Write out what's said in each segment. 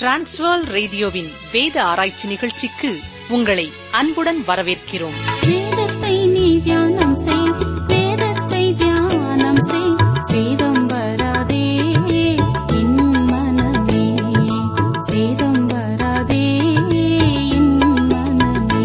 transfer ரேடியோவின் வேத ஆராய்ச்சி நிகழ்ச்சிக்கு உங்களை அன்புடன் வரவேற்கிறோம் வேதத்தை நீ தியானம் செய் வேதத்தை தியானம் செய் சேதம் வராதே என் மனமே சேதம் வராதே என் மனமே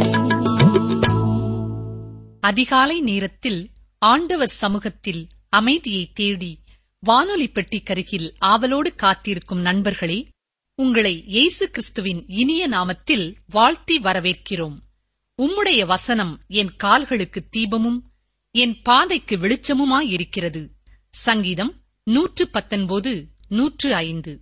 அதிகாலை நேரத்தில் ஆண்டவர் சமூகத்தில் அமைதியை தேடி வானொலி பெட்டிக்கருகில் ஆவலோடு காத்திருக்கும் நண்பர்களே உங்களை இயேசு கிறிஸ்துவின் இனிய நாமத்தில் வாழ்த்தி வரவேற்கிறோம் உம்முடைய வசனம் என் கால்களுக்கு தீபமும் என் பாதைக்கு வெளிச்சமுமாயிருக்கிறது சங்கீதம் நூற்று பத்தொன்பது நூற்று ஐந்து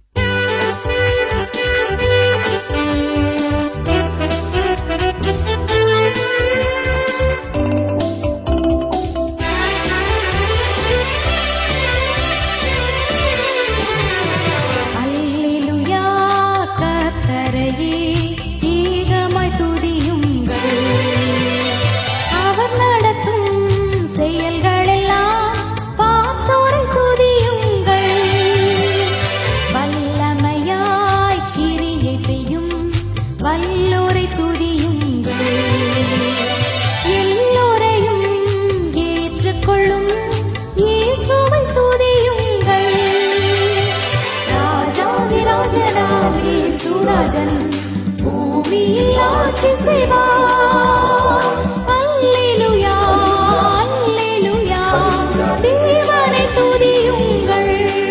அல்லேலூயா கர்த்தரையே ஏகமாய் துதியுங்கள் அவர் நடத்தும் செயல்களெல்லாம் பார்த்தோரை துதியுங்கள் வல்லமையாய் கிரியை செய்யும் வல்லோரை துதியுங்கள் எல்லோரையும் ஏற்றுக்கொள்ளும் இயேசுவை துதியுங்கள் ராஜாதிராஜனாமே சுராஜன் பூமியில் ஆட்சி செய்வார் அல்லேலூயா அல்லேலூயா தேவனை துதியுங்கள்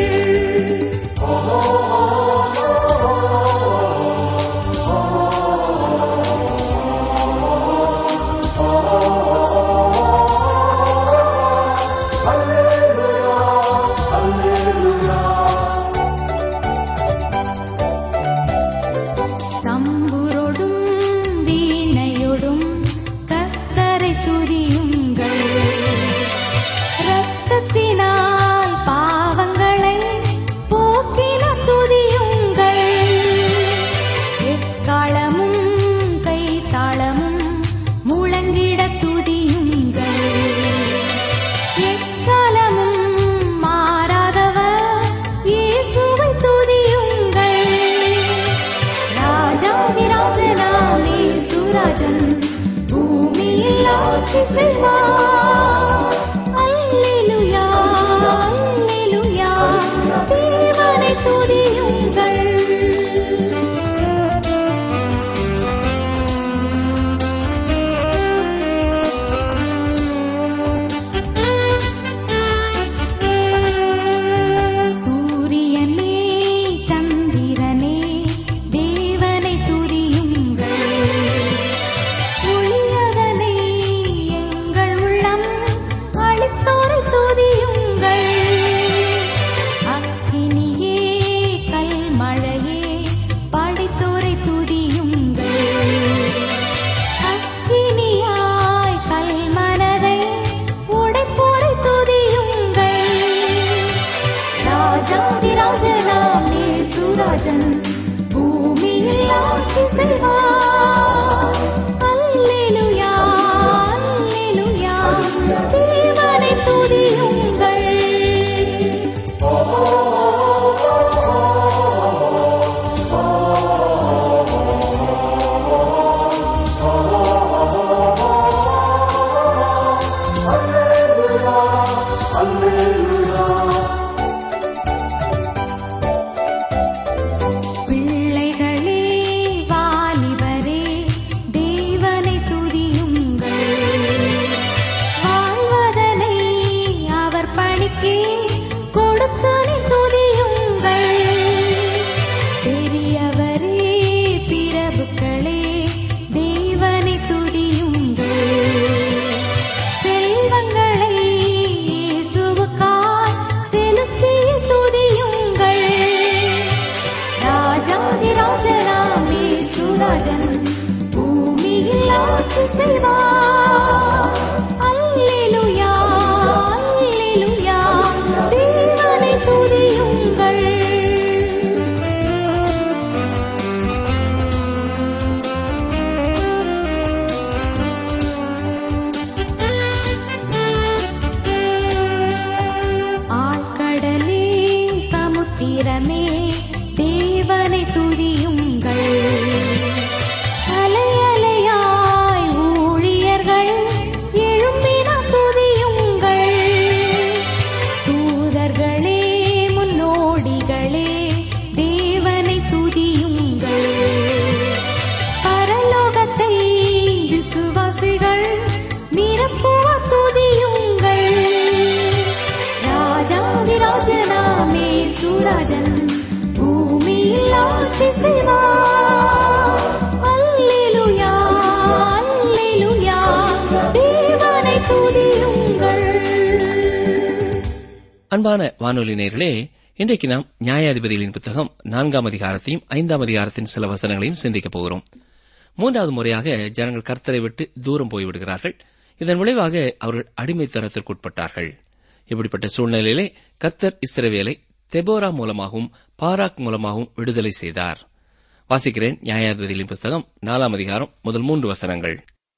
தம்புரோடும் வீணையோடும் கத்தரை துதியுங்கள் இரத்தத்தினால் பாவங்களை போக்கின துதியுங்கள் எக்காலமும் கைத்தாளமும் முழங்கிட துதியுங்கள் எக்காலமும் மாறாதவர் இயேசுவை துதியுங்கள் ராஜாதிராஜனாமே சுராஜன் பூமியில் ஆட்சி செய்வார் அல்லேலூயா அல்லேலூயா தேவனை துதியுங்கள் சூரியனே சந்திரனே தேவனை துதியுங்கள் ஒளியதனை எங்கள் உள்ளம் அளித்தோரை துதியுங்கள் அக்கினியே கல்மழையே படித்தோரை துதியுங்கள் அக்கினியாய் கல்மனதை உடைப்போரை துதியுங்கள் ராஜாதிராஜனாமே சுராஜன் பூமியில் ஆட்சி செய்வார் அல்லேலூயா அல்லேலூயா தேவனை துதியுங்கள் பிள்ளைகளே வாலிபரே தேவனை துதியுங்கள் வாழ்வதனை அவர் பணிக்கே கொடுத்தனை துதியுங்கள் பெரியவரே பிரபுக்களே தேவனை துதியுங்கள் செல்வங்களை இயேசுவுக்காய் செலுத்தி துதியுங்கள் ராஜாதிராஜனாமே சுராஜன் பூமியில் ஆட்சி செய்வார் அல்லேலூயா அல்லேலூயா தேவனை துதியுங்கள் ஆழ்கடலே சமுத்திரமே தேவனை துதியுங்கள் அன்பான வானொலி நேயர்களே இன்றைக்கு நாம் நியாயாதிபதிகளின் புத்தகம் நான்காம் அதிகாரத்தையும் ஐந்தாம் அதிகாரத்தின் சில வசனங்களையும் சிந்திக்கப் போகிறோம் மூன்றாவது முறையாக ஜனங்கள் கர்த்தரை விட்டு தூரம் போய்விடுகிறார்கள் இதன் விளைவாக அவர்கள் அடிமைத்தனத்திற்குட்பட்டார்கள் இப்படிப்பட்ட சூழ்நிலையிலே கர்த்தர் இஸ்ரவேலை தெபோரா மூலமாகவும் பாராக் மூலமாகவும் விடுதலை செய்தார் வாசிக்கிறேன் நியாயாதிபதிகளின் புத்தகம் நாலாம் அதிகாரம் முதல் மூன்று வசனங்கள்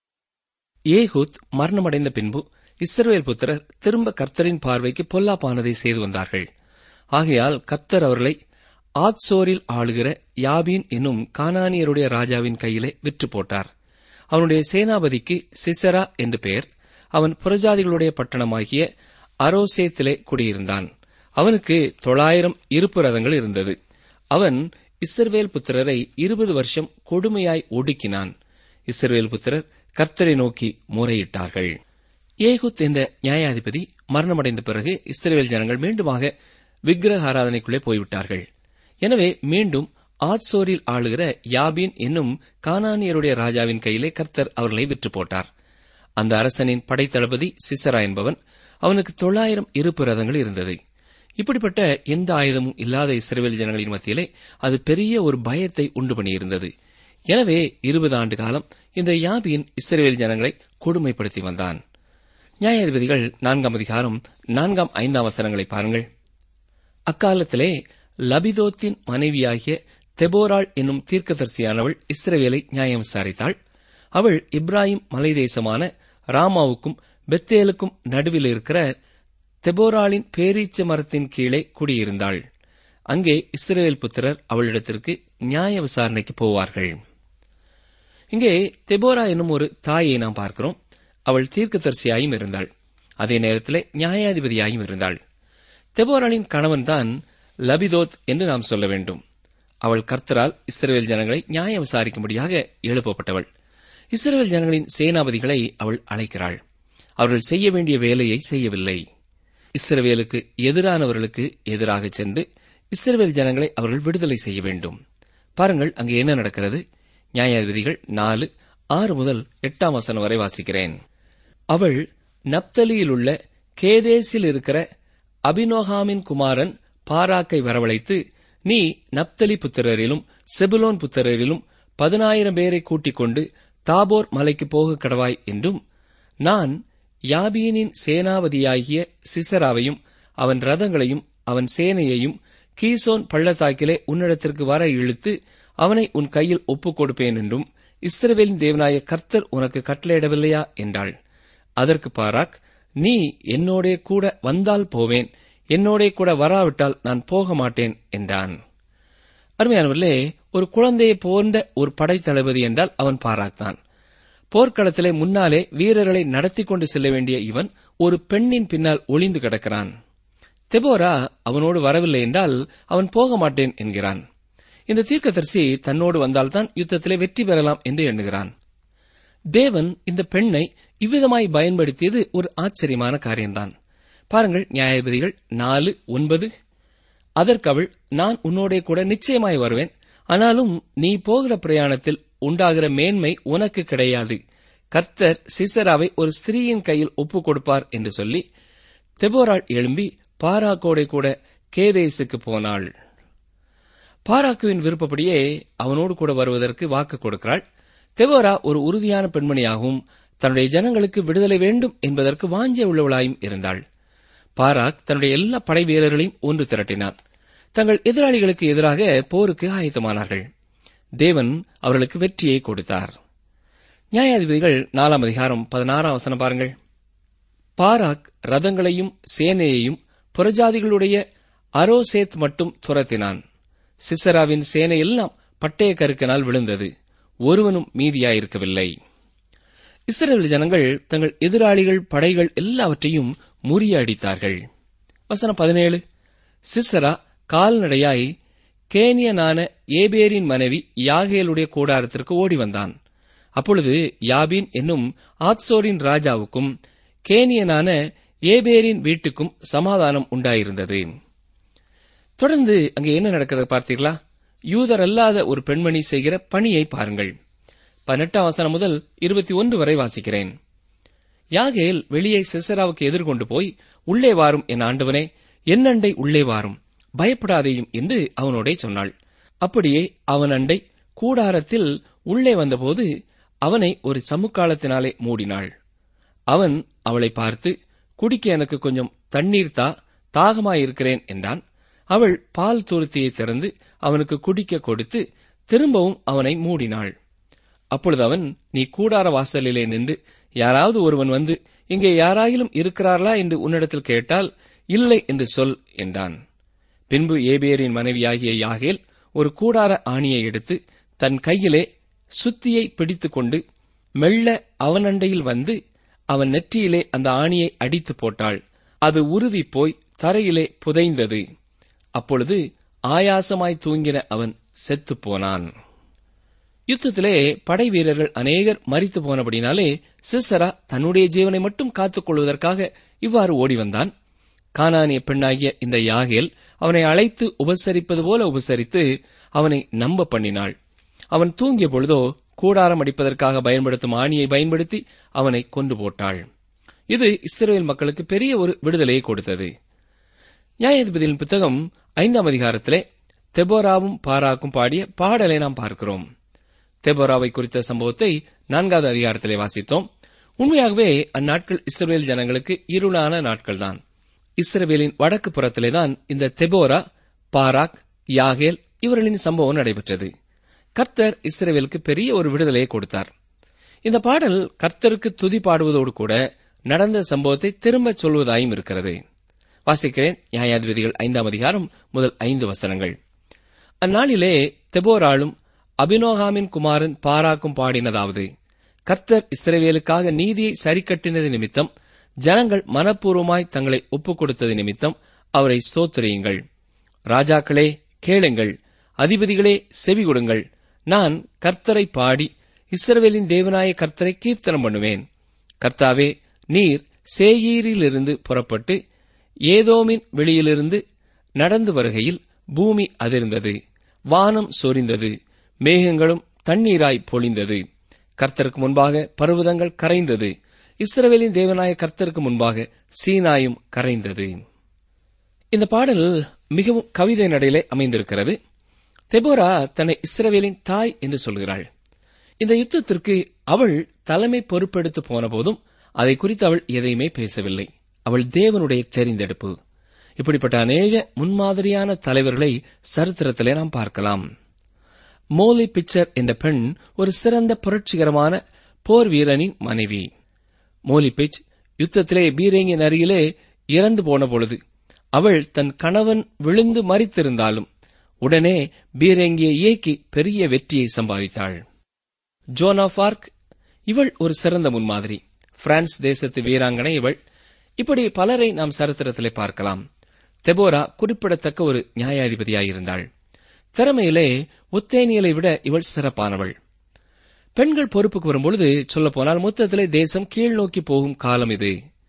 ஏகூத் மரணமடைந்த பின்பு இஸ்ரவேல் புத்திரர் திரும்ப கர்த்தரின் பார்வைக்கு பொல்லாப்பானதை செய்து வந்தார்கள் ஆகையால் கர்த்தர் அவர்களை ஆத்சோரில் ஆளுகிற யாபீன் என்னும் கானானியருடைய ராஜாவின் கையிலே விற்று போட்டார் அவனுடைய சேனாபதிக்கு சிசரா என்று பெயர் அவன் புறஜாதிகளுடைய பட்டணமாகிய அரோசேத்திலே குடியிருந்தான் அவனுக்கு தொள்ளாயிரம் இருப்பு ரதங்கள் இருந்தது அவன் இஸ்ரவேல் புத்திரரை இருபது வருஷம் கொடுமையாய் ஒடுக்கினான் இஸ்ரவேல் புத்திரர் கர்த்தரை நோக்கி முறையிட்டார்கள் ஏகுத் என்ற நியாயாதிபதி மரணமடைந்த பிறகு இஸ்ரவேல் ஜனங்கள் மீண்டுமாக விக்கிரக ஆராதனைக்குள்ளே போய்விட்டார்கள் எனவே மீண்டும் ஆத்சோரில் ஆளுகிற யாபீன் என்னும் கானானியருடைய ராஜாவின் கையிலே கர்த்தர் அவர்களை விற்று போட்டார் அந்த அரசனின் படைத்தளபதி சிசரா என்பவன் அவனுக்கு தொள்ளாயிரம் இருப்பு ரதங்கள் இருந்தது இப்படிப்பட்ட எந்த ஆயுதமும் இல்லாத இஸ்ரேல் ஜனங்களின் மத்தியிலே அது பெரிய ஒரு பயத்தை உண்டு பண்ணியிருந்தது எனவே இருபது ஆண்டு காலம் இந்த யாபியின் இஸ்ரேல் ஜனங்களை கொடுமைப்படுத்தி வந்தான் நியாயாதிபதிகள் நான்காம் அதிகாரம் நான்காம் ஐந்தாம் வசனங்களை பாருங்கள் அக்காலத்திலே லபிதோத்தின் மனைவியாகிய தெபோராள் என்னும் தீர்க்கதரிசியானவள் இஸ்ரவேலை நியாயம் விசாரித்தாள் அவள் இப்ராஹிம் மலைதேசமான ராமாவுக்கும் பெத்தேலுக்கும் நடுவில் இருக்கிற தெபோராளின் பேரீச்ச மரத்தின் கீழே குடியிருந்தாள் அங்கே இஸ்ரவேல் புத்திரர் அவளிடத்திற்கு நியாய விசாரணைக்கு போவார்கள் இங்கே தெபோரா என்னும் ஒரு தாயை நாம் பார்க்கிறோம் அவள் தீர்க்கதரிசியாயும் இருந்தாள் அதே நேரத்திலே நியாயாதிபதியாயும் இருந்தாள் தெபோராளின் கணவன்தான் லபிதோத் என்று நாம் சொல்ல வேண்டும் அவள் கர்த்தரால் இஸ்ரவேல் ஜனங்களை நியாயம் விசாரிக்கும்படியாக எழுப்பப்பட்டவள் இஸ்ரவேல் ஜனங்களின் சேனாபதிகளை அவள் அழைக்கிறாள் அவர்கள் செய்ய வேண்டிய வேலையை செய்யவில்லை இஸ்ரவேலுக்கு எதிரானவர்களுக்கு எதிராக சென்று இஸ்ரவேல் ஜனங்களை அவர்கள் விடுதலை செய்ய வேண்டும் பாருங்கள் அங்கே என்ன நடக்கிறது நியாயாதிபதிகள் நாலு ஆறு முதல் எட்டாம் வசனம் வரை வாசிக்கிறேன் அவள் நப்தலியிலுள்ள கேதேசில் இருக்கிற அபினோகாமின் குமாரன் பாராக்கை வரவழைத்து நீ நப்தலி புத்திரரிலும் செபுலோன் புத்திரரிலும் பதினாயிரம் பேரை கூட்டிக் கொண்டு தாபோர் மலைக்கு போக கடவாய் என்றும் நான் யாபீனின் சேனாபதியாகிய சிசராவையும் அவன் ரதங்களையும் அவன் சேனையையும் கீசோன் பள்ளத்தாக்கிலே உன்னிடத்திற்கு வர இழுத்து அவனை உன் கையில் ஒப்புக் கொடுப்பேன் என்றும் இஸ்ரவேலின் தேவனாய கர்த்தர் உனக்கு கட்டளையிடவில்லையா என்றாள் அதற்கு பாராக் நீ என்னோடே கூட வந்தால் போவேன் என்னோடே கூட வராவிட்டால் நான் போக மாட்டேன் என்றான் அருமையானவர்களே ஒரு குழந்தையை போன்ற ஒரு படைத்தளபதி என்றால் அவன் பாராக்தான் போர்க்களத்திலே முன்னாலே வீரர்களை நடத்தி கொண்டு செல்ல வேண்டிய இவன் ஒரு பெண்ணின் பின்னால் ஒளிந்து கிடக்கிறான் தெபோரா அவனோடு வரவில்லை என்றால் அவன் போக மாட்டேன் என்கிறான் இந்த தீர்க்கதரிசி தன்னோடு வந்தால்தான் யுத்தத்திலே வெற்றி பெறலாம் என்று எண்ணுகிறான் தேவன் இந்த பெண்ணை இவ்விதமாய் பயன்படுத்தியது ஒரு ஆச்சரியமான காரியம்தான் பாருங்கள் நியாயாதிபதிகள் நாலு ஒன்பது அதற்கு அவள் நான் உன்னோடே கூட நிச்சயமாய் வருவேன் ஆனாலும் நீ போகிற பிரயாணத்தில் உண்டாகிற மேன்மை உனக்கு கிடையாது கர்த்தர் சிசராவை ஒரு ஸ்திரீயின் கையில் ஒப்புக் கொடுப்பார் என்று சொல்லி தெபோராள் எழும்பி பாராக்கோடை கூட கேதேசுக்கு போனாள் பாராக்குவின் விருப்பப்படியே அவனோடு கூட வருவதற்கு வாக்கு கொடுக்கிறாள் தெபோரா ஒரு உறுதியான பெண்மணியாகவும் தன்னுடைய ஜனங்களுக்கு விடுதலை வேண்டும் என்பதற்கு வாஞ்சிய உள்ளவளாயும் இருந்தாள் பாராக் தன்னுடைய எல்லா படை வீரர்களையும் ஒன்று திரட்டினார் தங்கள் எதிராளிகளுக்கு எதிராக போருக்கு ஆயத்தமானார்கள் தேவன் அவர்களுக்கு வெற்றியை கொடுத்தார் நியாயாதிபதிகள் நாலாம் அதிகாரம் பதினாறாம் வசனம் பாருங்கள் பாராக் ரதங்களையும் சேனையையும் புறஜாதிகளுடைய அரோசேத் மட்டும் துரத்தினான் சிசராவின் சேனை எல்லாம் பட்டய கருக்கினால் விழுந்தது ஒருவனும் மீதியாயிருக்கவில்லை இஸ்ரேல் ஜனங்கள் தங்கள் எதிராளிகள் படைகள் எல்லாவற்றையும் முறியடித்தார்கள் வசனம் பதினேழு சிசரா கால்நடையாய் கேனியனான ஏபேரின் மனைவி யாகேலுடைய கூடாரத்திற்கு ஓடி வந்தான் அப்பொழுது யாபீன் என்னும் ஆத்சோரின் ராஜாவுக்கும் கேனியனான ஏபேரின் வீட்டுக்கும் சமாதானம் உண்டாயிருந்தது தொடர்ந்து அங்கே என்ன நடக்கிறது பார்த்தீர்களா யூதர் அல்லாத ஒரு பெண்மணி செய்கிற பணியை பாருங்கள் பதினெட்டாம் வசனம் முதல் இருபத்தி ஒன்று வரை வாசிக்கிறேன் யாகேல் வெளியே சிசராவுக்கு எதிர்கொண்டு போய் உள்ளே வாரும் என் ஆண்டவனே என்னண்டை உள்ளே வாரும் பயப்படாதேயும் என்று அவனோடே சொன்னாள் அப்படியே அவன் அண்டை கூடாரத்தில் உள்ளே வந்தபோது அவனை ஒரு சமுக்காலத்தினாலே மூடினாள் அவன் அவளை பார்த்து குடிக்க எனக்கு கொஞ்சம் தண்ணீர் தா தாகமாயிருக்கிறேன் என்றான் அவள் பால் துருத்தியை திறந்து அவனுக்கு குடிக்க கொடுத்து திரும்பவும் அவனை மூடினாள் அப்பொழுது அவன் நீ கூடார வாசலிலே நின்று யாராவது ஒருவன் வந்து இங்கே யாராயிலும் இருக்கிறார்களா என்று உன்னிடத்தில் கேட்டால் இல்லை என்று சொல் என்றான் பின்பு ஏபேரின் மனைவியாகிய யாகேல் ஒரு கூடார ஆணியை எடுத்து தன் கையிலே சுத்தியை பிடித்துக்கொண்டு மெல்ல அவன் அண்டையில் வந்து அவன் நெற்றியிலே அந்த ஆணியை அடித்து போட்டாள் அது உருவி போய் தரையிலே புதைந்தது அப்பொழுது ஆயாசமாய் தூங்கின அவன் செத்துப் போனான் யுத்தத்திலே படை வீரர்கள் அநேகர் மரித்து போனபடினாலே சிசரா தன்னுடைய ஜீவனை மட்டும் காத்துக் கொள்வதற்காக இவ்வாறு ஓடி வந்தான் கானானிய பெண்ணாகிய இந்த யாகேல் அவனை அழைத்து உபசரிப்பது போல உபசரித்து அவனை நம்ப பண்ணினாள் அவன் தூங்கிய பொழுதோ கூடாரம் அடிப்பதற்காக பயன்படுத்தும் ஆணியை பயன்படுத்தி அவனை கொண்டு போட்டாள் இது இஸ்ரேல் மக்களுக்கு பெரிய ஒரு விடுதலையை கொடுத்தது நியாயாதிபதியின் புத்தகம் ஐந்தாம் அதிகாரத்திலே தெபோராவும் பாராக்கும் பாடிய பாடலை நாம் பார்க்கிறோம் தெபோராவை குறித்த சம்பவத்தை நான்காவது அதிகாரத்திலே வாசித்தோம் உண்மையாகவே அந்நாட்கள் இஸ்ரேல் ஜனங்களுக்கு இருளான நாட்கள்தான் இஸ்ரவேலின் வடக்கு புறத்திலேதான் இந்த தெபோரா பாராக் யாகேல் இவர்களின் சம்பவம் நடைபெற்றது கர்த்தர் இஸ்ரேவேலுக்கு பெரிய ஒரு விடுதலையை கொடுத்தார் இந்த பாடல் கர்த்தருக்கு துதி பாடுவதோடு கூட நடந்த சம்பவத்தை திரும்பச் சொல்வதாயும் இருக்கிறது வாசிக்கிறேன் நியாயாதிபதிகள் ஐந்தாம் அதிகாரம் முதல் ஐந்து வசனங்கள் அந்நாளிலே தெபோராளும் அபினோகாமின் குமாரன் பாராக்கும் பாடினதாவது கர்த்தர் இஸ்ரவேலுக்காக நீதியை சரிக்கட்டினது நிமித்தம் ஜனங்கள் மனப்பூர்வமாய் தங்களை ஒப்புக் கொடுத்தது நிமித்தம் அவரை ஸ்தோத்திரியுங்கள் ராஜாக்களே கேளுங்கள் அதிபதிகளே செவி கொடுங்கள் நான் கர்த்தரை பாடி இஸ்ரவேலின் தேவனாய கர்த்தரை கீர்த்தனம் பண்ணுவேன் கர்த்தாவே நீர் சேயீரிலிருந்து புறப்பட்டு ஏதோமின் வெளியிலிருந்து நடந்து வருகையில் பூமி அதிர்ந்தது வானம் சொரிந்தது மேகங்களும் தண்ணீராய் பொழிந்தது கர்த்தருக்கு முன்பாக பர்வதங்கள் கரைந்தது இஸ்ரவேலின் தேவனாய கர்த்தருக்கு முன்பாக சீனாயும் கரைந்தது இந்த பாடல் மிகவும் கவிதை நடையிலே அமைந்திருக்கிறது தெபோரா தன்னை இஸ்ரவேலின் தாய் என்று சொல்கிறாள் இந்த யுத்தத்திற்கு அவள் தலைமை பொறுப்பெடுத்து போன போதும் அதை குறித்து அவள் எதையுமே பேசவில்லை அவள் தேவனுடைய தெரிந்தெடுப்பு இப்படிப்பட்ட அநேக முன்மாதிரியான தலைவர்களை சரித்திரத்திலே நாம் பார்க்கலாம் மோலி பிக்சர் என்ற பெண் ஒரு சிறந்த புரட்சிகரமான போர் வீரனின் மனைவி மோலி பிச் யுத்தத்திலே பீரங்கின் அருகிலே இறந்து போன பொழுது அவள் தன் கணவன் விழுந்து மறித்திருந்தாலும் உடனே பீரங்கியை இயக்கி பெரிய வெற்றியை சம்பாதித்தாள் ஜோனா பார்க் இவள் ஒரு சிறந்த முன்மாதிரி பிரான்ஸ் தேசத்து வீராங்கனை இவள் இப்படி பலரை நாம் சரித்திரத்திலே பார்க்கலாம் தெபோரா குறிப்பிடத்தக்க ஒரு நியாயாதிபதியாயிருந்தாள் திறமையிலே ஒத்தேனியலை விட இவள் சிறப்பானவள் பெண்கள் பொறுப்புக்கு வரும்பொழுது சொல்லப்போனால் மொத்தத்திலே தேசம் கீழ் நோக்கி போகும் காலம் இது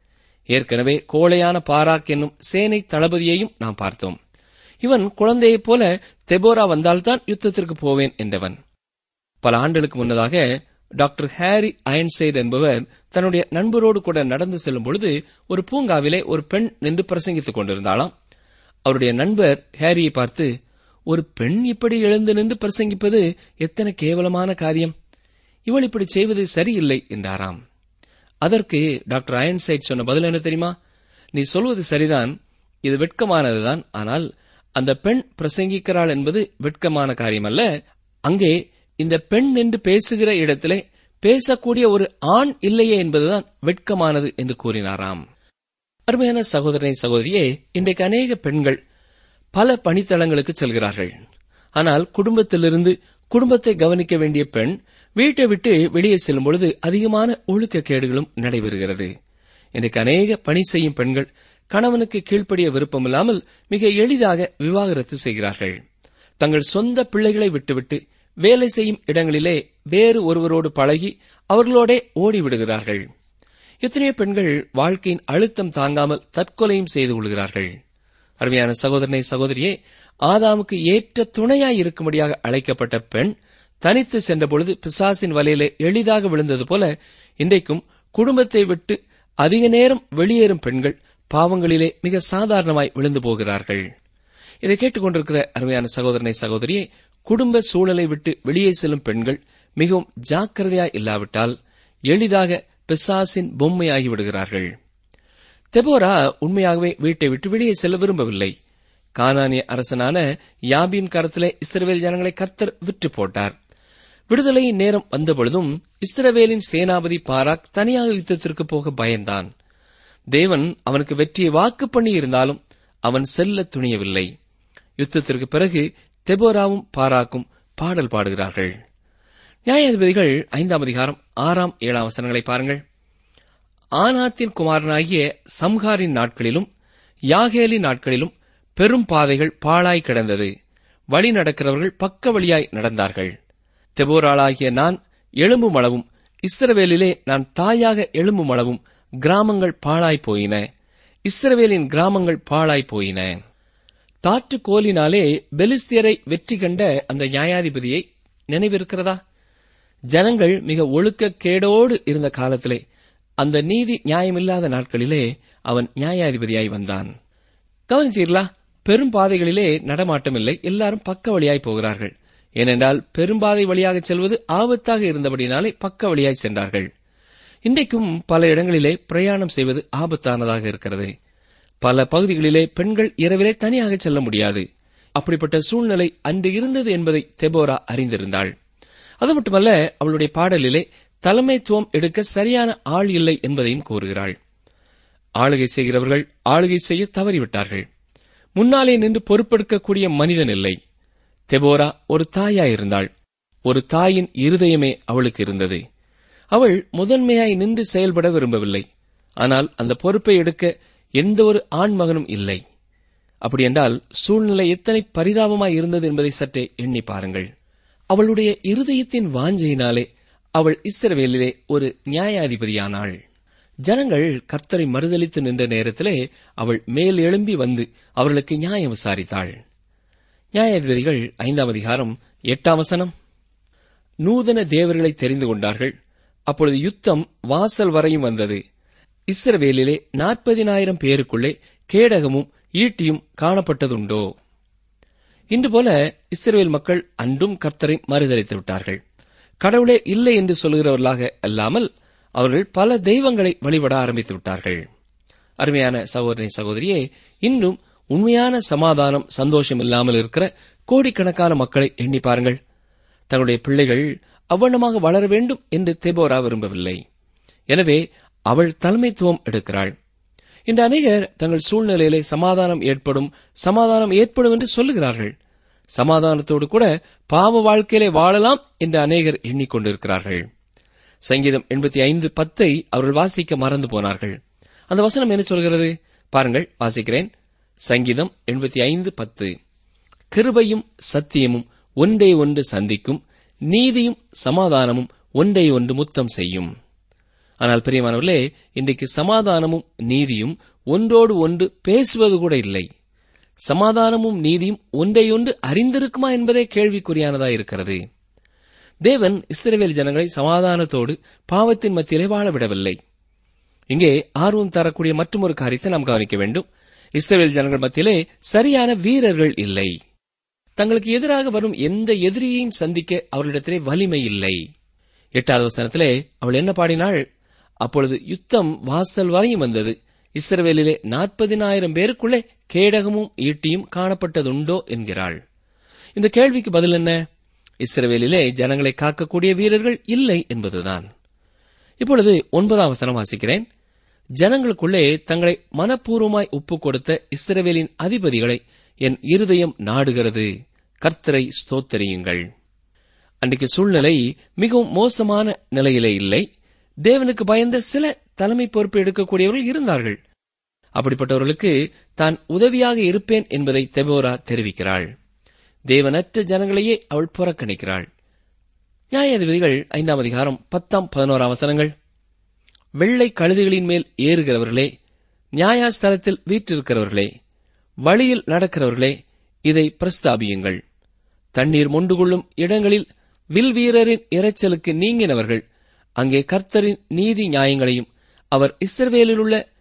ஏற்கனவே கோழையான பாராக் என்னும் சேனை தளபதியையும் நாம் பார்த்தோம் இவன் குழந்தையைப் போல தெபோரா வந்தால்தான் யுத்தத்திற்கு போவேன் என்றவன் பல ஆண்டுகளுக்கு முன்னதாக டாக்டர் ஹாரி அயன்சைட் என்பவர் தன்னுடைய நண்பரோடு கூட நடந்து செல்லும் பொழுது ஒரு பூங்காவிலே ஒரு பெண் நின்று பிரசங்கித்துக் கொண்டிருந்தாளாம் அவருடைய நண்பர் ஹாரியை பார்த்து ஒரு பெண் இப்படி எழுந்து நின்று பிரசங்கிப்பது எத்தனை கேவலமான காரியம் இவள் இப்படி செய்வது சரியில்லை என்றாராம் அதற்கு டாக்டர் அயன்சைட் சொன்ன பதில் என்ன தெரியுமா நீ சொல்வது சரிதான் இது வெட்கமானதுதான் ஆனால் அந்த பெண் பிரசங்கிக்கிறாள் என்பது வெட்கமான காரியம் அல்ல அங்கே இந்த பெண் நின்று பேசுகிற இடத்திலே பேசக்கூடிய ஒரு ஆண் இல்லையே என்பதுதான் வெட்கமானது என்று கூறினாராம் அருமையான சகோதரனை சகோதரியே இன்றைக்கு அநேக பெண்கள் பல பணித்தளங்களுக்கு செல்கிறார்கள் ஆனால் குடும்பத்திலிருந்து குடும்பத்தை கவனிக்க வேண்டிய பெண் வீட்டை விட்டு வெளியே செல்லும் பொழுது அதிகமான ஒழுக்கக்கேடுகளும் நடைபெறுகிறது இன்றைக்கு அநேக பணி செய்யும் பெண்கள் கணவனுக்கு கீழ்ப்படிய விருப்பமில்லாமல் மிக எளிதாக விவாகரத்து செய்கிறார்கள் தங்கள் சொந்த பிள்ளைகளை விட்டுவிட்டு வேலை செய்யும் இடங்களிலே வேறு ஒருவரோடு பழகி அவர்களோடே ஓடிவிடுகிறார்கள் எத்தனையோ பெண்கள் வாழ்க்கையின் அழுத்தம் தாங்காமல் தற்கொலையும் செய்து கொள்கிறார்கள் அருமையான சகோதரனை சகோதரியே ஆதாமுக்கு ஏற்ற துணையாய் இருக்கும்படியாக அழைக்கப்பட்ட பெண் தனித்து சென்றபொழுது பிசாசின் வலையிலே எளிதாக விழுந்தது போல இன்றைக்கும் குடும்பத்தை விட்டு அதிக நேரம் வெளியேறும் பெண்கள் பாவங்களிலே மிக சாதாரணமாய் விழுந்து போகிறார்கள் இதை கேட்டுக்கொண்டிருக்கிற அருமையான சகோதரனை சகோதரியை குடும்ப சூழலை விட்டு வெளியே செல்லும் பெண்கள் மிகவும் ஜாக்கிரதையாய் இல்லாவிட்டால் எளிதாக பிசாசின் பொம்மையாகி விடுகிறார்கள் தெபோரா உண்மையாகவே வீட்டை விட்டு வெளியே செல்ல விரும்பவில்லை கானானிய அரசனான யாபின் கரத்திலே இஸ்ரவேல் ஜனங்களை கர்த்தர் விற்று போட்டார் விடுதலையின் நேரம் வந்தபொழுதும் இஸ்ரவேலின் சேனாபதி பாராக் தனியாக யுத்தத்திற்கு போக பயந்தான் தேவன் அவனுக்கு வெற்றியை வாக்கு பண்ணி இருந்தாலும் அவன் செல்ல துணியவில்லை யுத்தத்திற்கு பிறகு தெபோராவும் பாராக்கும் பாடல் பாடுகிறார்கள் நியாயாதிபதிகள் ஐந்தாம் அதிகாரம் ஆறாம் ஏழாம் வசனங்களை பாருங்கள் ஆனாத்தின் குமாரனாகிய சம்ஹாரின் நாட்களிலும் யாகேலின் நாட்களிலும் பெரும் பாதைகள் பாழாய் கிடந்தது வழி நடக்கிறவர்கள் பக்க வழியாய் நடந்தார்கள் தெபோராளாகிய நான் எலும்பும் அளவும் இஸ்ரவேலிலே நான் தாயாக எலும்பும் அளவும் கிராமங்கள் பாழாய் போயின இஸ்ரவேலின் கிராமங்கள் பாழாய் போயின தாற்று கோலினாலே பெலிஸ்தியரை வெற்றி கண்ட அந்த நியாயாதிபதியை நினைவிருக்கிறதா ஜனங்கள் மிக ஒழுக்க கேடோடு இருந்த காலத்திலே அந்த நீதி நியாயமில்லாத நாட்களிலே அவன் நியாயாதிபதியாய் வந்தான் கவனித்தீர்களா பெரும் பாதைகளிலே நடமாட்டமில்லை எல்லாரும் பக்க வழியாய் போகிறார்கள் ஏனென்றால் பெரும்பாதை வழியாக செல்வது ஆபத்தாக இருந்தபடினாலே பக்க வழியாய் சென்றார்கள் இன்றைக்கும் பல இடங்களிலே பிரயாணம் செய்வது ஆபத்தானதாக இருக்கிறது பல பகுதிகளிலே பெண்கள் இரவிலே தனியாக செல்ல முடியாது அப்படிப்பட்ட சூழ்நிலை அன்று இருந்தது என்பதை தெபோரா அறிந்திருந்தாள் அது மட்டுமல்ல அவளுடைய பாடலிலே தலைமைத்துவம் எடுக்க சரியான ஆள் இல்லை என்பதையும் கூறுகிறாள் ஆளுகை செய்கிறவர்கள் ஆளுகை செய்ய தவறிவிட்டார்கள் முன்னாலே நின்று பொறுப்பெடுக்கக்கூடிய மனிதன் இல்லை தெபோரா ஒரு தாயாயிருந்தாள் ஒரு தாயின் இருதயமே அவளுக்கு இருந்தது அவள் முதன்மையாய் நின்று செயல்பட விரும்பவில்லை ஆனால் அந்த பொறுப்பை எடுக்க எந்த ஒரு ஆண் மகனும் இல்லை அப்படியென்றால் சூழ்நிலை எத்தனை பரிதாபமாய் இருந்தது என்பதை சற்றே எண்ணி பாருங்கள் அவளுடைய இருதயத்தின் வாஞ்சையினாலே அவள் இஸ்ரவேலிலே ஒரு நியாயாதிபதியானாள் ஜனங்கள் கர்த்தரை மறுதலித்து நின்ற நேரத்திலே அவள் மேல் எழும்பி வந்து அவர்களுக்கு நியாயம் விசாரித்தாள் நியாயாதிபதிகள் ஐந்தாம் அதிகாரம் எட்டாம் வசனம் நூதன தேவர்களை தெரிந்து கொண்டார்கள் அப்பொழுது யுத்தம் வாசல் வரையும் வந்தது இஸ்ரவேலிலே நாற்பதினாயிரம் பேருக்குள்ளே கேடகமும் ஈட்டியும் காணப்பட்டதுண்டோ இன்று போல இஸ்ரவேல் மக்கள் அன்றும் கர்த்தரை மறுதளித்து விட்டார்கள் கடவுளே இல்லை என்று சொல்கிறவர்களாக அல்லாமல் அவர்கள் பல தெய்வங்களை வழிபட ஆரம்பித்து விட்டார்கள் அருமையான சகோதரி சகோதரியே இன்னும் உண்மையான சமாதானம் சந்தோஷம் இல்லாமல் இருக்கிற கோடிக்கணக்கான மக்களை எண்ணி பாருங்கள் தன்னுடைய பிள்ளைகள் அவ்வண்ணமாக வளர வேண்டும் என்று தெபோரா விரும்பவில்லை எனவே அவள் தலைமைத்துவம் எடுக்கிறாள் இன்று அநேகர் தங்கள் சூழ்நிலையிலே சமாதானம் ஏற்படும் சமாதானம் ஏற்படும் என்று சொல்லுகிறார்கள் சமாதானத்தோடு கூட பாவ வாழ்க்கையிலே வாழலாம் என்று அநேகர் எண்ணிக்கொண்டிருக்கிறார்கள் சங்கீதம் எண்பத்தி ஐந்து பத்தை அவர்கள் வாசிக்க மறந்து போனார்கள் அந்த வசனம் என்ன சொல்கிறது பாருங்கள் வாசிக்கிறேன் சங்கீதம் எண்பத்தி ஐந்து பத்து கிருபையும் சத்தியமும் ஒன்றை ஒன்று சந்திக்கும் நீதியும் சமாதானமும் ஒன்றை ஒன்று முத்தம் செய்யும் ஆனால் பிரியமானவர்களே இன்றைக்கு சமாதானமும் நீதியும் ஒன்றோடு ஒன்று பேசுவது கூட இல்லை சமாதானமும் நீதியும் ஒன்றையொன்று அறிந்திருக்குமா என்பதே கேள்விக்குறியானதா இருக்கிறது தேவன் இஸ்ரவேல் ஜனங்களை சமாதானத்தோடு பாவத்தின் மத்தியிலே வாழ விடவில்லை இங்கே ஆர்வம் தரக்கூடிய மற்றொரு காரியத்தை நாம் கவனிக்க வேண்டும் இஸ்ரவேல் ஜனங்கள் மத்தியிலே சரியான வீரர்கள் இல்லை தங்களுக்கு எதிராக வரும் எந்த எதிரியையும் சந்திக்க அவர்களிடத்திலே வலிமை இல்லை எட்டாவது வசனத்திலே அவள் என்ன பாடினாள் அப்பொழுது யுத்தம் வாசல் வரையும் வந்தது இஸ்ரவேலிலே நாற்பதினாயிரம் பேருக்குள்ளே கேடகமும் ஈட்டியும் காணப்பட்டதுண்டோ என்கிறாள் இந்த கேள்விக்கு பதில் என்ன இஸ்ரவேலிலே ஜனங்களை காக்கக்கூடிய வீரர்கள் இல்லை என்பதுதான் இப்பொழுது ஒன்பதாம் வசனம் வாசிக்கிறேன் ஜனங்களுக்குள்ளே தங்களை மனப்பூர்வமாய் ஒப்புக் கொடுத்த இஸ்ரவேலின் அதிபதிகளை என் இருதயம் நாடுகிறது கர்த்தரை ஸ்தோத்தரியுங்கள் அன்றைக்கு சூழ்நிலை மிகவும் மோசமான நிலையிலே இல்லை தேவனுக்கு பயந்த சில தலைமை பொறுப்பு எடுக்கக்கூடியவர்கள் இருந்தார்கள் அப்படிப்பட்டவர்களுக்கு தான் உதவியாக இருப்பேன் என்பதை தெபோரா தெரிவிக்கிறாள் தேவனற்ற ஜனங்களையே அவள் புறக்கணிக்கிறாள் நியாயாதிபதிகள் ஐந்தாம் அதிகாரம் பத்தாம் பதினோராம் வசனங்கள் வெள்ளை கழுதைகளின் மேல் ஏறுகிறவர்களே நியாயாஸ்தலத்தில் வீற்றிருக்கிறவர்களே வழியில் நடக்கிறவர்களே இதை பிரஸ்தாபியுங்கள் தண்ணீர் மொண்டு கொள்ளும் இடங்களில் வில் வீரரின் இரைச்சலுக்கு நீங்கினவர்கள் அங்கே கர்த்தரின் நீதி நியாயங்களையும் அவர் இஸ்ரவேலில் உள்ள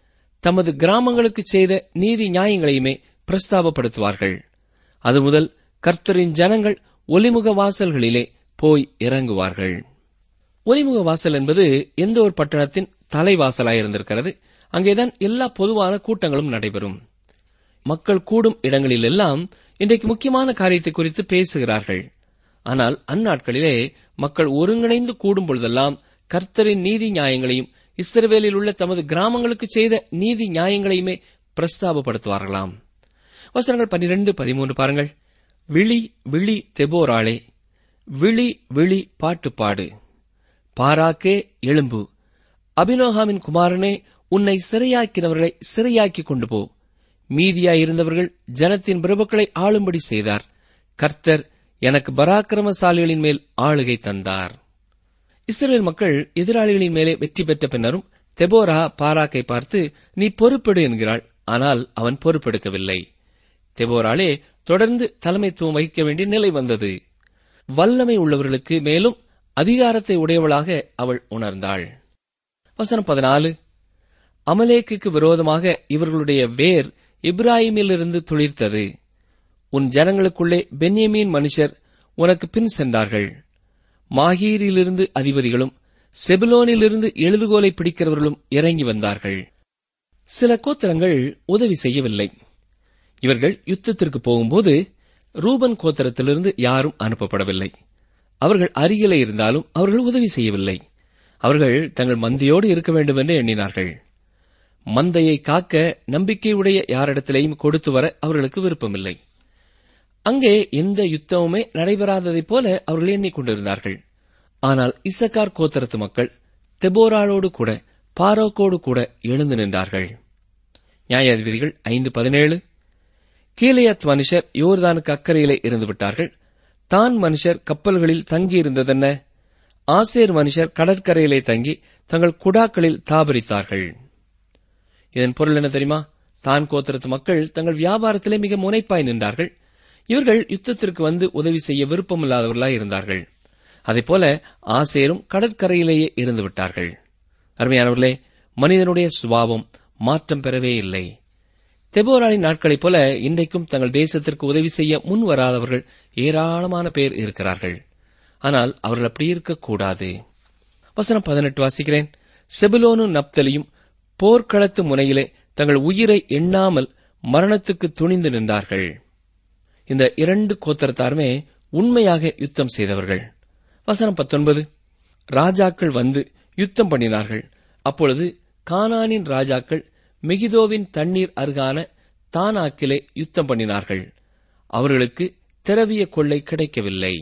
தமது கிராமங்களுக்கு செய்த நீதி நியாயங்களையுமே பிரஸ்தாபப்படுத்துவார்கள் அது முதல் கர்த்தரின் ஜனங்கள் ஒலிமுக வாசல்களிலே போய் இறங்குவார்கள் ஒலிமுக வாசல் என்பது எந்த ஒரு பட்டணத்தின் தலைவாசலாய் இருந்திருக்கிறது அங்கேதான் எல்லா பொதுவான கூட்டங்களும் நடைபெறும் மக்கள் கூடும் இடங்களிலெல்லாம் இன்றைக்கு முக்கியமான காரியத்தை குறித்து பேசுகிறார்கள் ஆனால் அந்நாட்களிலே மக்கள் ஒருங்கிணைந்து கூடும் பொழுதெல்லாம் கர்த்தரின் நீதி நியாயங்களையும் இஸ்ரவேலில் உள்ள தமது கிராமங்களுக்கு செய்த நீதி நியாயங்களையுமே பிரஸ்தாபப்படுத்துவார்களாம் வசனங்கள் பனிரெண்டு பதிமூன்று பாருங்கள் விழி விழி தெபோராளே விழி விழி பாட்டு பாடு பாராக்கே எழும்பு அபினோகாமின் குமாரனே உன்னை சிறையாக்கினவர்களை சிறையாக்கிக் கொண்டு போ மீதியாயிருந்தவர்கள் ஜனத்தின் பிரபுக்களை ஆளும்படி செய்தார் கர்த்தர் எனக்கு பராக்கிரமசாலிகளின் மேல் ஆளுகை தந்தார் இஸ்ரேல் மக்கள் எதிராளிகளின் மேலே வெற்றி பெற்ற பின்னரும் தெபோரா பாராக்கை பார்த்து நீ பொறுப்பெடு என்கிறாள் ஆனால் அவன் பொறுப்பெடுக்கவில்லை தெபோராலே தொடர்ந்து தலைமைத்துவம் வகிக்க வேண்டிய நிலை வந்தது வல்லமை உள்ளவர்களுக்கு மேலும் அதிகாரத்தை உடையவளாக அவள் உணர்ந்தாள் வசனம் பதினாலு அமலேக்குக்கு விரோதமாக இவர்களுடைய வேர் இப்ராஹிமிலிருந்து துளிர்த்தது உன் ஜனங்களுக்குள்ளே பென்யமீன் மனுஷர் உனக்கு பின் சென்றார்கள் மாகீரிலிருந்து அதிபதிகளும் செபுலோனிலிருந்து எழுதுகோலை பிடிக்கிறவர்களும் இறங்கி வந்தார்கள் சில கோத்திரங்கள் உதவி செய்யவில்லை இவர்கள் யுத்தத்திற்கு போகும்போது ரூபன் கோத்திரத்திலிருந்து யாரும் அனுப்பப்படவில்லை அவர்கள் அருகிலே இருந்தாலும் அவர்கள் உதவி செய்யவில்லை அவர்கள் தங்கள் மந்தையோடு இருக்க வேண்டும் என்று எண்ணினார்கள் மந்தையை காக்க நம்பிக்கையுடைய யாரிடத்திலேயும் கொடுத்து வர அவர்களுக்கு விருப்பமில்லை அங்கே எந்த யுத்தமுமே நடைபெறாததைப் போல அவர்கள் எண்ணிக்கொண்டிருந்தார்கள் ஆனால் இசக்கார் கோத்திரத்து மக்கள் தெபோராளோடு கூட பாரோக்கோடு கூட எழுந்து நின்றார்கள் நியாயாதிபதிகள் ஐந்து பதினேழு கீழையத் மனுஷர் யோர்தானுக்கு அக்கறையிலே இருந்து விட்டார்கள் தான் மனுஷர் கப்பல்களில் தங்கியிருந்ததென்ன ஆசேர் மனுஷர் கடற்கரையிலே தங்கி தங்கள் குடாக்களில் தாபரித்தார்கள் இதன் பொருள் என்ன தெரியுமா தான் கோத்திரத்து மக்கள் தங்கள் வியாபாரத்திலே மிக முனைப்பாய் நின்றார்கள் இவர்கள் யுத்தத்திற்கு வந்து உதவி செய்ய விருப்பமில்லாதவர்களாய் இருந்தார்கள் அதேபோல ஆசேரும் கடற்கரையிலேயே இருந்து விட்டார்கள் அருமையானவர்களே மனிதனுடைய சுபாவம் மாற்றம் பெறவே இல்லை தெபோராளின் நாட்களைப் போல இன்றைக்கும் தங்கள் தேசத்திற்கு உதவி செய்ய முன் வராதவர்கள் ஏராளமான பேர் இருக்கிறார்கள் ஆனால் அவர்கள் அப்படி இருக்கக்கூடாது வசனம் பதினெட்டு வாசிக்கிறேன் செபுலோனும் நப்தலியும் போர்க்களத்து முனையிலே தங்கள் உயிரை எண்ணாமல் மரணத்துக்கு துணிந்து நின்றார்கள் இந்த இரண்டு கோத்தரத்தாருமே உண்மையாக யுத்தம் செய்தவர்கள் வசனம் பத்தொன்பது ராஜாக்கள் வந்து யுத்தம் பண்ணினார்கள் அப்பொழுது கானானின் ராஜாக்கள் மெகிதோவின் தண்ணீர் அருகான தானாக்கிலே யுத்தம் பண்ணினார்கள் அவர்களுக்கு திரவிய கொள்ளை கிடைக்கவில்லை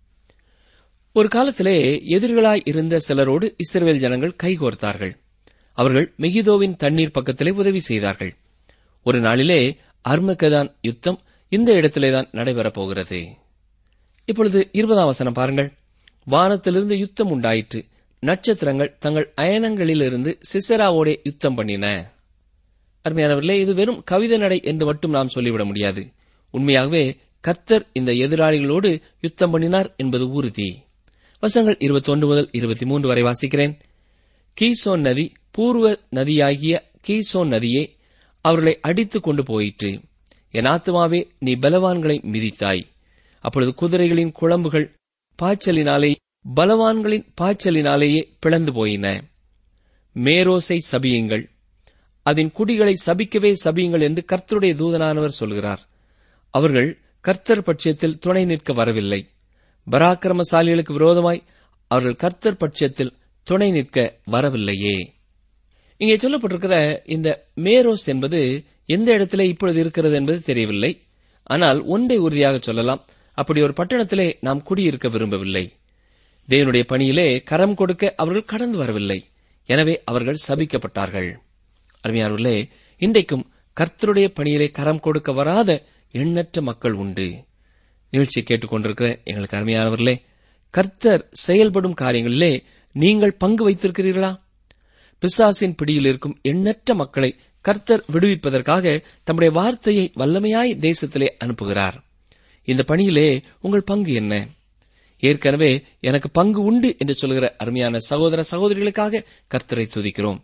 ஒரு காலத்திலே எதிர்களாய் இருந்த சிலரோடு இஸ்ரவேல் ஜனங்கள் கைகோர்த்தார்கள் அவர்கள் மெகிதோவின் தண்ணீர் பக்கத்திலே உதவி செய்தார்கள் ஒரு நாளிலே அர்மகதான் யுத்தம் இந்த இடத்திலேதான் நடைபெறப் போகிறது இப்பொழுது இருபதாம் வசனம் பாருங்கள் வானத்திலிருந்து யுத்தம் உண்டாயிற்று நட்சத்திரங்கள் தங்கள் அயனங்களிலிருந்து சிசராவோடே யுத்தம் பண்ணின அருமையானவர்களே இது வெறும் கவிதை நடை என்று மட்டும் நாம் சொல்லிவிட முடியாது உண்மையாகவே கர்த்தர் இந்த எதிராளிகளோடு யுத்தம் பண்ணினார் என்பது உறுதி வசனங்கள் இருபத்தொன்று முதல் இருபத்தி மூன்று வரை வாசிக்கிறேன் கீசோன் நதி பூர்வ நதியாகிய கீசோன் நதியே அவர்களை அடித்துக் கொண்டு போயிற்று என் ஆத்துமாவே நீ பலவான்களை மிதித்தாய் அப்பொழுது குதிரைகளின் குழம்புகள் பாய்ச்சலினாலே பலவான்களின் பாய்ச்சலினாலேயே பிளந்து போயின மேரோசை சபியுங்கள் அதன் குடிகளை சபிக்கவே சபியுங்கள் என்று கர்த்தருடைய தூதனானவர் சொல்கிறார் அவர்கள் கர்த்தர் பட்சத்தில் துணை நிற்க வரவில்லை பராக்கிரமசாலிகளுக்கு விரோதமாய் அவர்கள் கர்த்தர் பட்சத்தில் துணை நிற்க வரவில்லையே இங்கே சொல்லப்பட்டிருக்கிற இந்த மேரோஸ் என்பது எந்த இடத்திலே இப்பொழுது இருக்கிறது என்பது தெரியவில்லை ஆனால் ஒன்றை உறுதியாக சொல்லலாம் அப்படி ஒரு பட்டணத்திலே நாம் குடியிருக்க விரும்பவில்லை தேவனுடைய பணியிலே கரம் கொடுக்க அவர்கள் கடந்து வரவில்லை எனவே அவர்கள் சபிக்கப்பட்டார்கள் அருமையானவர்களே இன்றைக்கும் கர்த்தருடைய பணியிலே கரம் கொடுக்க வராத எண்ணற்ற மக்கள் உண்டு நிகழ்ச்சியை கேட்டுக்கொண்டிருக்கிற எங்களுக்கு அருமையானவர்களே கர்த்தர் செயல்படும் காரியங்களிலே நீங்கள் பங்கு வைத்திருக்கிறீர்களா பிசாசின் பிடியில் இருக்கும் எண்ணற்ற மக்களை கர்த்தர் விடுவிப்பதற்காக தம்முடைய வார்த்தையை வல்லமையாய் தேசத்திலே அனுப்புகிறார் இந்த பணியிலே உங்கள் பங்கு என்ன ஏற்கனவே எனக்கு பங்கு உண்டு என்று சொல்கிற அருமையான சகோதர சகோதரிகளுக்காக கர்த்தரை துதிக்கிறோம்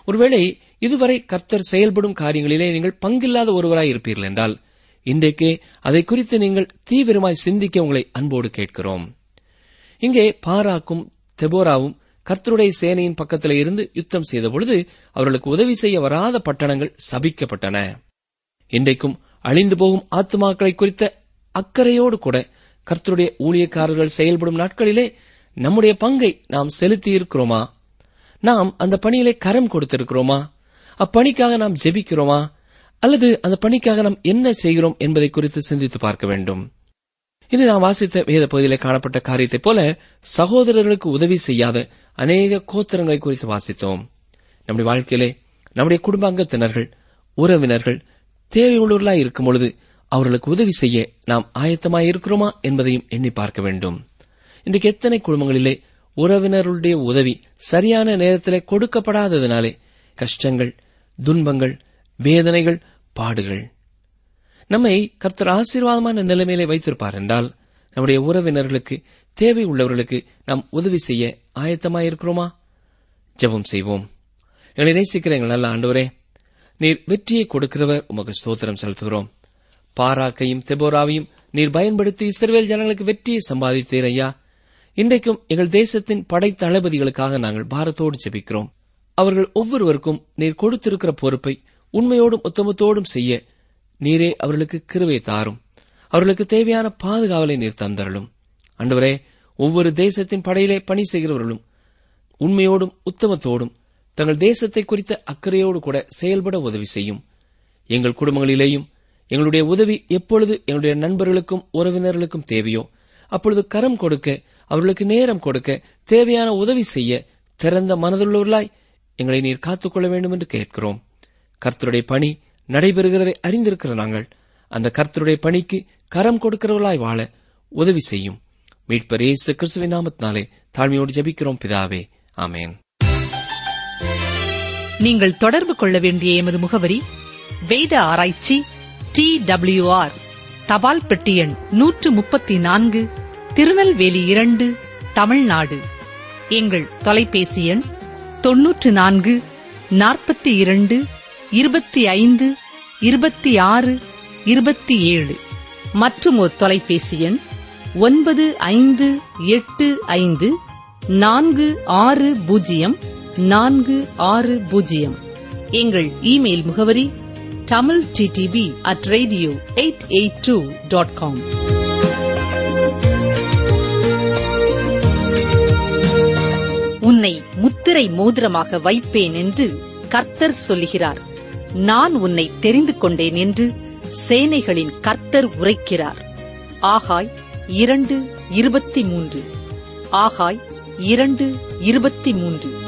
ஒருவேளை இதுவரை கர்த்தர் செயல்படும் காரியங்களிலே நீங்கள் பங்கில்லாத ஒருவராய் இருப்பீர்கள் என்றால் இன்றைக்கே அதை குறித்து நீங்கள் தீவிரமாய் சிந்திக்க உங்களை அன்போடு கேட்கிறோம் இங்கே பாராக்கும் தெபோராவும் கர்த்தருடைய சேனையின் பக்கத்தில் இருந்து யுத்தம் செய்த பொழுது அவர்களுக்கு உதவி செய்ய வராத பட்டணங்கள் சபிக்கப்பட்டன இன்றைக்கும் அழிந்து போகும் ஆத்துமாக்களை குறித்த அக்கறையோடு கூட கர்த்தருடைய ஊழியக்காரர்கள் செயல்படும் நாட்களிலே நம்முடைய பங்கை நாம் செலுத்தி இருக்கிறோமா நாம் அந்த பணியிலே கரம் கொடுத்திருக்கிறோமா அப்பணிக்காக நாம் ஜெபிக்கிறோமா அல்லது அந்த பணிக்காக நாம் என்ன செய்கிறோம் என்பதை குறித்து சிந்தித்து பார்க்க வேண்டும் இன்று நாம் வாசித்த வேத பகுதியிலே காணப்பட்ட காரியத்தைப் போல சகோதரர்களுக்கு உதவி செய்யாத அநேக கோத்திரங்களை குறித்து வாசித்தோம் நம்முடைய வாழ்க்கையிலே நம்முடைய குடும்ப அங்கத்தினர்கள் உறவினர்கள் தேவையுள்ளவர்களாய் இருக்கும் பொழுது அவர்களுக்கு உதவி செய்ய நாம் ஆயத்தமாய் இருக்கிறோமா என்பதையும் எண்ணி பார்க்க வேண்டும் இன்றைக்கு எத்தனை குடும்பங்களிலே உறவினர்களுடைய உதவி சரியான நேரத்திலே கொடுக்கப்படாததினாலே கஷ்டங்கள் துன்பங்கள் வேதனைகள் பாடுகள் நம்மை கர்த்தர் ஆசீர்வாதமான நிலைமையிலே வைத்திருப்பார் என்றால் நம்முடைய உறவினர்களுக்கு தேவை உள்ளவர்களுக்கு நாம் உதவி செய்ய ஆயத்தமாயிருக்கிறோமா ஜெபம் செய்வோம் எங்களை நேசிக்கிற எங்கள் நல்ல ஆண்டவரே நீர் வெற்றியை கொடுக்கிறவர் உமக்கு ஸ்தோத்திரம் செலுத்துகிறோம் பாராக்கையும் தெபோராவையும் நீர் பயன்படுத்தி இஸ்ரவேல் ஜனங்களுக்கு வெற்றியை சம்பாதித்தீர் ஐயா இன்றைக்கும் எங்கள் தேசத்தின் படை தளபதிகளுக்காக நாங்கள் பாரத்தோடு ஜெபிக்கிறோம் அவர்கள் ஒவ்வொருவருக்கும் நீர் கொடுத்திருக்கிற பொறுப்பை உண்மையோடும் உத்தமத்தோடும் செய்ய நீரே அவர்களுக்கு கிருவை தாரும் அவர்களுக்கு தேவையான பாதுகாவலை நீர் தந்தருளும் அன்றுவரே ஒவ்வொரு தேசத்தின் படையிலே பணி செய்கிறவர்களும் உண்மையோடும் உத்தமத்தோடும் தங்கள் தேசத்தை குறித்த அக்கறையோடு கூட செயல்பட உதவி செய்யும் எங்கள் குடும்பங்களிலேயும் எங்களுடைய உதவி எப்பொழுது எங்களுடைய நண்பர்களுக்கும் உறவினர்களுக்கும் தேவையோ அப்பொழுது கரம் கொடுக்க அவர்களுக்கு நேரம் கொடுக்க தேவையான உதவி செய்ய திறந்த மனதுள்ளவர்களாய் எங்களை நீர் காத்துக்கொள்ள வேண்டும் என்று கேட்கிறோம் கர்த்தருடைய பணி நடைபெறுகிறதை அறிந்திருக்கிற நாங்கள் அந்த கர்த்தருடைய பணிக்கு கரம் கொடுக்கிறவர்களாய் வாழ உதவி செய்யும் மீட்பர் இயேசு கிறிஸ்துவின் நாமத்தினாலே தாழ்மையோடு ஜெபிக்கிறோம் பிதாவே ஆமென் நீங்கள் தொடர்பு கொள்ள வேண்டிய எமது முகவரி வேத ஆராய்ச்சி டி ஆர் தபால் பெட்டி எண் நூற்று முப்பத்தி நான்கு திருநெல்வேலி இரண்டு தமிழ்நாடு எங்கள் தொலைபேசி எண் தொன்னூற்று நான்கு நாற்பத்தி இரண்டு இருபத்தி ஐந்து இருபத்தி ஆறு இருபத்தி ஏழு மற்றும் ஒரு தொலைபேசி எண் ஒன்பது ஐந்து எட்டு ஐந்து நான்கு ஆறு பூஜ்ஜியம் நான்கு ஆறு பூஜ்ஜியம் எங்கள் இமெயில் முகவரி Tamil DTP at radio eight eight two dot com உன்னை முத்திரை மோதிரமாக வைப்பேன் என்று கர்த்தர் சொல்லுகிறார் நான் உன்னை தெரிந்து கொண்டேன் என்று சேனைகளின் கர்த்தர் உரைக்கிறார் ஆகாய் இரண்டு இருபத்தி மூன்று ஆகாய் இரண்டு இருபத்தி மூன்று